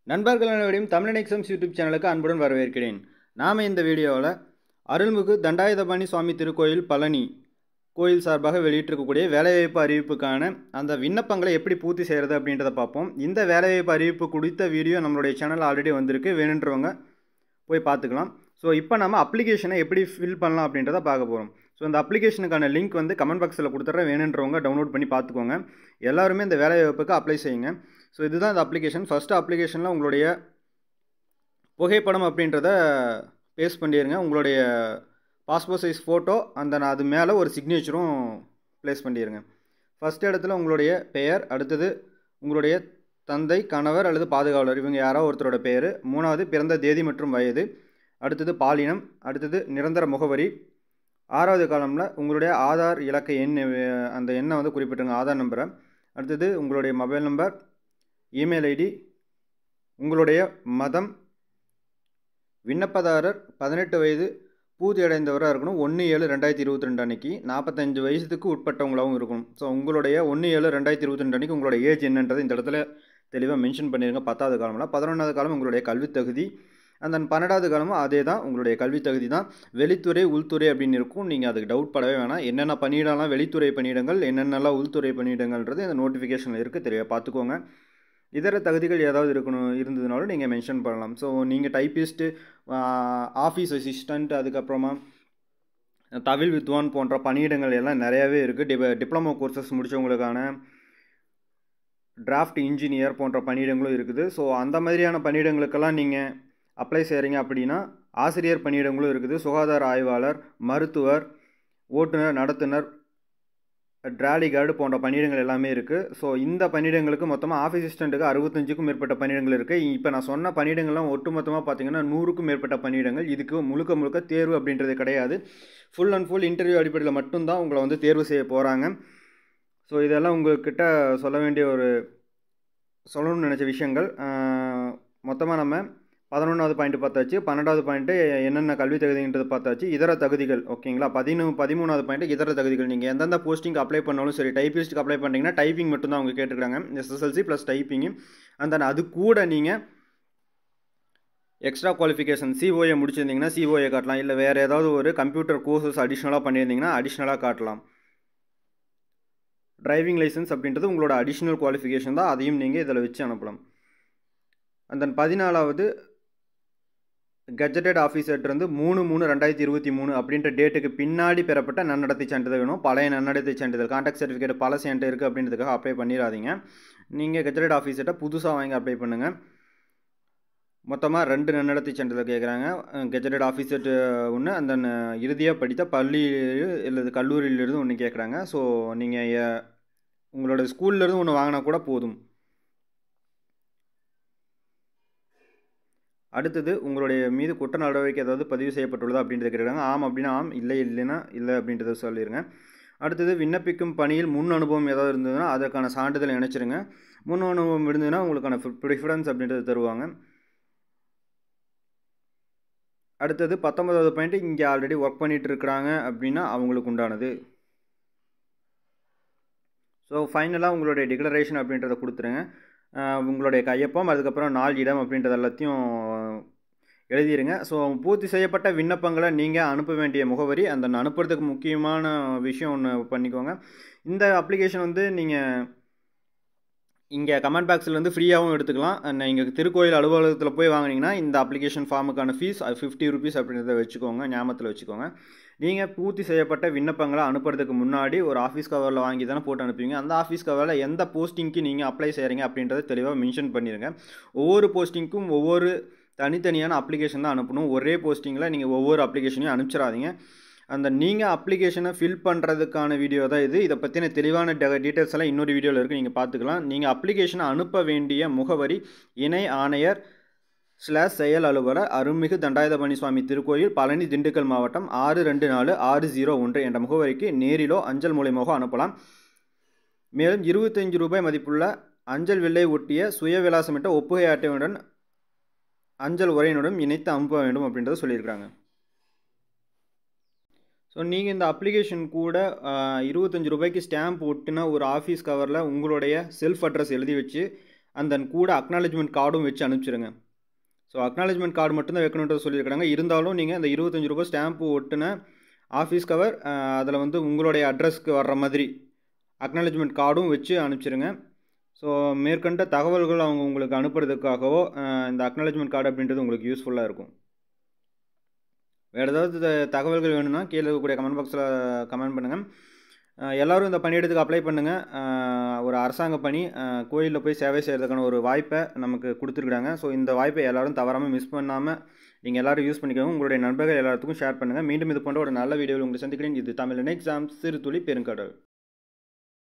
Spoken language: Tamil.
நண்பர்கள் அனைவரையும் தமிழன் எக்ஸம்ஸ் யூடியூப் சேனலுக்கு அன்புடன் வரவேற்கிறேன் நாம் இந்த வீடியோவில் அருள்மிகு தண்டாயுதபாணி சுவாமி திருக்கோயில் பழனி கோயில் சார்பாக வெளியிட்டிருக்கக்கூடிய வேலைவாய்ப்பு அறிவிப்புக்கான அந்த விண்ணப்பங்களை எப்படி பூர்த்தி செய்கிறது அப்படின்றத பார்ப்போம் இந்த வேலைவாய்ப்பு அறிவிப்பு குறித்த வீடியோ நம்மளுடைய சேனல் ஆல்ரெடி வந்திருக்கு வேணுன்றவங்க போய் பார்த்துக்கலாம் ஸோ இப்போ நம்ம அப்ளிகேஷனை எப்படி ஃபில் பண்ணலாம் அப்படின்றத பார்க்க போகிறோம் ஸோ இந்த அப்ளிகேஷனுக்கான லிங்க் வந்து கமெண்ட் பாக்ஸில் கொடுத்துட்றேன் வேணுன்றவங்க டவுன்லோட் பண்ணி பார்த்துக்கோங்க எல்லாருமே இந்த வேலைவாய்ப்புக்கு அப்ளை செய்யுங்க ஸோ இதுதான் இந்த அப்ளிகேஷன் ஃபஸ்ட்டு அப்ளிகேஷனில் உங்களுடைய புகைப்படம் அப்படின்றத பேஸ்ட் பண்ணிடுங்க உங்களுடைய பாஸ்போர்ட் சைஸ் ஃபோட்டோ அந்த நான் அது மேலே ஒரு சிக்னேச்சரும் ப்ளேஸ் பண்ணிடுங்க ஃபஸ்ட் இடத்துல உங்களுடைய பெயர் அடுத்தது உங்களுடைய தந்தை கணவர் அல்லது பாதுகாவலர் இவங்க யாரோ ஒருத்தரோட பெயர் மூணாவது பிறந்த தேதி மற்றும் வயது அடுத்தது பாலினம் அடுத்தது நிரந்தர முகவரி ஆறாவது காலமில் உங்களுடைய ஆதார் இலக்க எண் அஹ், அந்த எண்ணை வந்து குறிப்பிட்டுருங்க ஆதார் நம்பரை அடுத்தது உங்களுடைய மொபைல் நம்பர் இமெயில் ஐடி உங்களுடைய மதம் விண்ணப்பதாரர் பதினெட்டு வயது பூர்த்தி அடைந்தவராக இருக்கணும் ஒன்று ஏழு ரெண்டாயிரத்தி இருபத்தி ரெண்டு அன்னைக்கு நாற்பத்தஞ்சு வயசுக்கு உட்பட்டவங்களாகவும் இருக்கணும் ஸோ உங்களுடைய ஒன்று ஏழு ரெண்டாயிரத்தி இருபத்தி ரெண்டு அன்னைக்கு உங்களோட ஏஜ் என்னன்றது இந்த இடத்துல தெளிவாக மென்ஷன் பண்ணிடுங்க பத்தாவது காலமில் பதினொன்றாவது காலம் உங்களுடைய கல்வித் தகுதி அந்த பன்னெண்டாவது காலமும் அதே தான் உங்களுடைய கல்வித் தகுதி தான் வெளித்துறை உள்துறை அப்படின்னு இருக்கும் நீங்கள் அதுக்கு டவுட் படவே வேணாம் என்னென்ன பணியிடம்லாம் வெளித்துறை பணியிடங்கள் என்னென்னலாம் உள்துறை பணியிடங்கள்ன்றது இந்த நோட்டிஃபிகேஷனில் இருக்குது தெரிய பார்த்துக்கோங்க இதர தகுதிகள் ஏதாவது இருக்கணும் இருந்ததுனாலும் நீங்கள் மென்ஷன் பண்ணலாம் ஸோ நீங்கள் டைப்பிஸ்ட்டு ஆஃபீஸ் அசிஸ்டண்ட் அதுக்கப்புறமா தவில் வித்வான் போன்ற பணியிடங்கள் எல்லாம் நிறையாவே இருக்குது டிப டிப்ளமோ கோர்சஸ் முடித்தவங்களுக்கான டிராஃப்ட் இன்ஜினியர் போன்ற பணியிடங்களும் இருக்குது ஸோ அந்த மாதிரியான பணியிடங்களுக்கெல்லாம் நீங்கள் அப்ளை செய்கிறீங்க அப்படின்னா ஆசிரியர் பணியிடங்களும் இருக்குது சுகாதார ஆய்வாளர் மருத்துவர் ஓட்டுநர் நடத்துனர் ட்ராலி கார்டு போன்ற பணியிடங்கள் எல்லாமே இருக்குது ஸோ இந்த பணியிடங்களுக்கு மொத்தமாக ஆஃபீஸ் அசிஸ்டண்ட்டுக்கு அறுபத்தஞ்சுக்கும் மேற்பட்ட பணியிடங்கள் இருக்குது இப்போ நான் சொன்ன பணியிடங்கள்லாம் ஒட்டுமொத்தமாக பார்த்தீங்கன்னா நூறுக்கும் மேற்பட்ட பணியிடங்கள் இதுக்கு முழுக்க முழுக்க தேர்வு அப்படின்றது கிடையாது ஃபுல் அண்ட் ஃபுல் இன்டர்வியூ அடிப்படையில் மட்டும்தான் உங்களை வந்து தேர்வு செய்ய போகிறாங்க ஸோ இதெல்லாம் உங்கள்கிட்ட சொல்ல வேண்டிய ஒரு சொல்லணும்னு நினச்ச விஷயங்கள் மொத்தமாக நம்ம பதினொன்றாவது பாயிண்ட் பார்த்தாச்சு பன்னெண்டாவது பாயிண்ட்டு என்னென்ன கல்வி தகுதின்றது பார்த்தாச்சு இதர தகுதிகள் ஓகேங்களா பதினூ பதிமூணாவது பாயிண்ட் இதர தகுதிகள் நீங்கள் எந்தெந்த போஸ்டிங் அப்ளை பண்ணாலும் சரி டைப்பிஸ்ட்டுக்கு அப்ளை பண்ணிங்கன்னா டைப்பிங் மட்டும் தான் அவங்க கேட்டுருக்காங்க எஸ்எஸ்எல்சி ப்ளஸ் டைப்பிங்கு அந்த அது கூட நீங்கள் எக்ஸ்ட்ரா குவாலிஃபிகேஷன் சிஓஏ முடிச்சிருந்தீங்கன்னா சிஓஏ காட்டலாம் இல்லை வேறு ஏதாவது ஒரு கம்ப்யூட்டர் கோர்சஸ் அடிஷ்னலாக பண்ணியிருந்தீங்கன்னா அடிஷ்னலாக காட்டலாம் டிரைவிங் லைசன்ஸ் அப்படின்றது உங்களோட அடிஷ்னல் குவாலிஃபிகேஷன் தான் அதையும் நீங்கள் இதில் வச்சு அனுப்பலாம் அந்த பதினாலாவது கெஜெட்டட் ஆஃபீஸர்லேருந்து மூணு மூணு ரெண்டாயிரத்தி இருபத்தி மூணு அப்படின்ற டேட்டுக்கு பின்னாடி பெறப்பட்ட நன்னடத்தை சான்றிதழ் வேணும் பழைய நன்னடத்தை சான்றிதழ் கான்டாக்ட் சர்டிஃபிகேட் பல சேன்ட்டு இருக்குது அப்படின்றதுக்காக அப்ளை பண்ணிடாதீங்க நீங்கள் கெஜெட்டட் ஆஃபீஸர்கிட்ட புதுசாக வாங்கி அப்ளை பண்ணுங்கள் மொத்தமாக ரெண்டு நன்னடத்தை சான்றிதழ் கேட்குறாங்க கெஜெட்டட் ஆஃபீஸர் ஒன்று அந்த ந- இறுதியாக படித்த பள்ளி இல்லது கல்லூரியிலிருந்து ஒன்று கேட்குறாங்க ஸோ நீங்கள் உங்களோட ஸ்கூல்லேருந்து ஒன்று வாங்கினா கூட போதும் அடுத்தது உங்களுடைய மீது குற்ற நடவடிக்கை ஏதாவது பதிவு செய்யப்பட்டுள்ளதா அப்படின்றத கேட்குறாங்க ஆம் அப்படின்னா ஆம் இல்லை இல்லைன்னா இல்லை அப்படின்றத சொல்லிடுங்க அடுத்தது விண்ணப்பிக்கும் பணியில் முன் அனுபவம் ஏதாவது இருந்ததுன்னா அதற்கான சான்றிதழ் இணைச்சிருங்க முன் அனுபவம் இருந்ததுன்னா உங்களுக்கான ப்ரிஃபரன்ஸ் அப்படின்றத தருவாங்க அடுத்தது பத்தொன்பதாவது பாயிண்ட் இங்கே ஆல்ரெடி ஒர்க் பண்ணிட்டு இருக்கிறாங்க அப்படின்னா அவங்களுக்கு உண்டானது ஸோ ஃபைனலாக உங்களுடைய டிக்ளரேஷன் அப்படின்றத கொடுத்துருங்க ஆஹ் உங்களுடைய கையொப்பம் அதுக்கப்புறம் நாள் இடம் அப்படின்றது எல்லாத்தையும் எழுதிடுங்க ஸோ பூர்த்தி செய்யப்பட்ட விண்ணப்பங்களை நீங்கள் அனுப்ப வேண்டிய முகவரி அந்த அனுப்புறதுக்கு முக்கியமான விஷயம் ஒன்று பண்ணிக்கோங்க இந்த அப்ளிகேஷன் வந்து நீங்கள் இங்கே கமெண்ட் பாக்ஸில் வந்து ஃப்ரீயாகவும் எடுத்துக்கலாம் நீங்கள் திருக்கோயில் அலுவலகத்தில் போய் வாங்குனீங்கன்னா இந்த அப்ளிகேஷன் ஃபார்முக்கான ஃபீஸ் ஃபிஃப்டி ருபீஸ் அப்படின்றத வச்சுக்கோங்க ஞாபகத்தில் வச்சுக்கோங்க நீங்கள் பூர்த்தி செய்யப்பட்ட விண்ணப்பங்களை அனுப்புறதுக்கு முன்னாடி ஒரு ஆஃபீஸ் கவரில் வாங்கி தானே போட்டு அனுப்புவீங்க அந்த ஆஃபீஸ் கவரில் எந்த போஸ்டிங்க்கு நீங்கள் அப்ளை செய்கிறீங்க அப்படின்றத தெளிவாக மென்ஷன் பண்ணிடுங்க ஒவ்வொரு போஸ்டிங்க்கும் ஒவ்வொரு தனித்தனியான அப்ளிகேஷன் தான் அனுப்பணும் ஒரே போஸ்டிங்கில் நீங்கள் ஒவ்வொரு அப்ளிகேஷனையும் அனுப்பிச்சிடாதீங்க அந்த நீங்கள் அப்ளிகேஷனை ஃபில் பண்ணுறதுக்கான வீடியோ தான் இது இதை பற்றின தெளிவான டீட்டெயில்ஸ் எல்லாம் இன்னொரு வீடியோவில் இருக்குது நீங்கள் பார்த்துக்கலாம் நீங்கள் அப்ளிகேஷனை அனுப்ப வேண்டிய முகவரி இணை ஆணையர் ஸ்லாஷ் செயல் அலுவலர் அருள்மிகு தண்டாயுதபாணி சுவாமி திருக்கோயில் பழனி திண்டுக்கல் மாவட்டம் ஆறு ரெண்டு நாலு ஆறு ஜீரோ ஒன்று என்ற முகவரிக்கு நேரிலோ அஞ்சல் மூலியமாக அனுப்பலாம் மேலும் இருபத்தஞ்சு ரூபாய் மதிப்புள்ள அஞ்சல் வில்லை ஒட்டிய சுய விலாசமிட்ட ஒப்புகை அட்டையுடன் அஞ்சல் உரையினுடன் இணைத்து அனுப்ப வேண்டும் அப்படின்றத சொல்லியிருக்காங்க ஸோ நீங்கள் இந்த அப்ளிகேஷன் கூட இருபத்தஞ்சி ரூபாய்க்கு ஸ்டாம்ப் ஒட்டின ஒரு ஆஃபீஸ் கவரில் உங்களுடைய செல்ஃப் அட்ரஸ் எழுதி வச்சு அந்த கூட அக்னாலஜ்மெண்ட் கார்டும் வச்சு அனுப்பிச்சிருங்க ஸோ அக்னாலஜ்மெண்ட் கார்டு மட்டும்தான் வைக்கணுன்றது சொல்லியிருக்காங்க இருந்தாலும் நீங்கள் அந்த இருபத்தஞ்சி ரூபாய் ஸ்டாம்ப்பு ஒட்டுன ஆஃபீஸ் கவர் அதில் வந்து உங்களுடைய அட்ரஸ்க்கு வர்ற மாதிரி அக்னாலஜ்மெண்ட் கார்டும் வச்சு அனுப்பிச்சிருங்க ஸோ மேற்கண்ட தகவல்கள் அவங்க உங்களுக்கு அனுப்புறதுக்காகவோ இந்த அக்னாலஜ்மெண்ட் கார்டு அப்படின்றது உங்களுக்கு யூஸ்ஃபுல்லாக இருக்கும் வேறு ஏதாவது தகவல்கள் வேணும்னா கீழே இருக்கக்கூடிய கமெண்ட் பாக்ஸில் கமெண்ட் பண்ணுங்கள் எல்லோரும் இந்த பணியிடத்துக்கு அப்ளை பண்ணுங்கள் ஒரு அரசாங்க பணி கோயிலில் போய் சேவை செய்கிறதுக்கான ஒரு வாய்ப்பை நமக்கு கொடுத்துருக்குறாங்க ஸோ இந்த வாய்ப்பை எல்லோரும் தவறாமல் மிஸ் பண்ணாமல் நீங்கள் எல்லோரும் யூஸ் பண்ணிக்கோங்க உங்களுடைய நண்பர்கள் எல்லாத்துக்கும் ஷேர் பண்ணுங்கள் மீண்டும் இது போன்ற ஒரு நல்ல வீடியோவில் உங்களை சந்திக்கிறேன் இது தமிழ் எக்ஸாம் சிறு துளி பெருங்கடல்